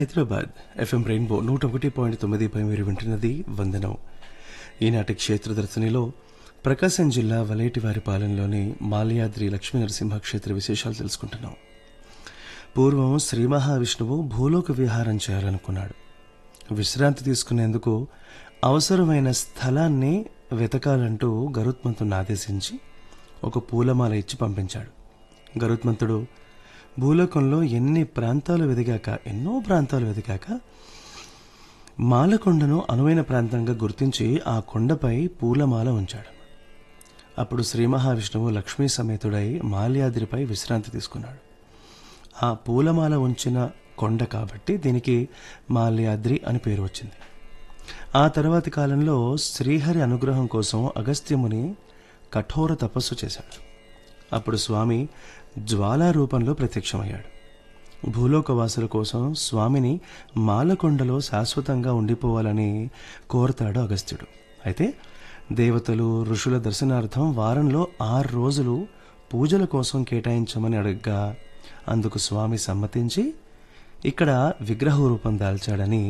Hyderabad FM rainbow నూట ఒకటి point తొమ్మిదిపై మీరు వింటున్నది వందనం ఈనాటి క్షేత్ర దర్శనిలో ప్రకాశం జిల్లా వలేటివారిపాలెంలోని మాల్యాద్రి లక్ష్మీ నరసింహ క్షేత్ర విశేషాలు తెలుసుకుంటున్నాం పూర్వం శ్రీ మహావిష్ణువు భూలోక విహారం చేయాలనుకున్నాడు విశ్రాంతి తీసుకునేందుకు అవసరమైన స్థలాన్ని వెతకాలంటూ గరుత్మంతుని ఆదేశించి ఒక పూలమాల ఇచ్చి పంపించాడు గరుత్మంతుడు భూలోకంలో ఎన్ని ప్రాంతాలు వెదిగాక ఎన్నో ప్రాంతాలు వెదిగాక మాలకొండను అనువైన ప్రాంతంగా గుర్తించి ఆ కొండపై పూలమాల ఉంచాడు అప్పుడు శ్రీ మహావిష్ణువు లక్ష్మీ సమేతుడై మాల్యాద్రిపై విశ్రాంతి తీసుకున్నాడు ఆ పూలమాల ఉంచిన కొండ కాబట్టి దీనికి మాల్యాద్రి అని పేరు వచ్చింది ఆ తర్వాతి కాలంలో శ్రీహరి అనుగ్రహం కోసం అగస్త్యముని కఠోర తపస్సు చేశాడు అప్పుడు స్వామి జ్వాలా రూపంలో ప్రత్యక్షమయ్యాడు భూలోకవాసుల కోసం స్వామిని మాలకొండలో శాశ్వతంగా ఉండిపోవాలని కోరతాడు అగస్త్యుడు అయితే దేవతలు ఋషుల దర్శనార్థం వారంలో ఆరు రోజులు పూజల కోసం కేటాయించమని అడగ్గా అందుకు స్వామి సమ్మతించి ఇక్కడ విగ్రహ రూపం దాల్చాడని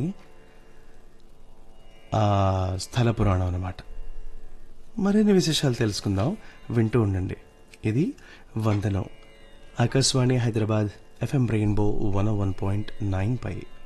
ఆ స్థల పురాణం అన్నమాట మరిన్ని విశేషాలు తెలుసుకుందాం వింటూ ఉండండి ఇది వందనం Akashvani Hyderabad FM rainbow one one point nine పై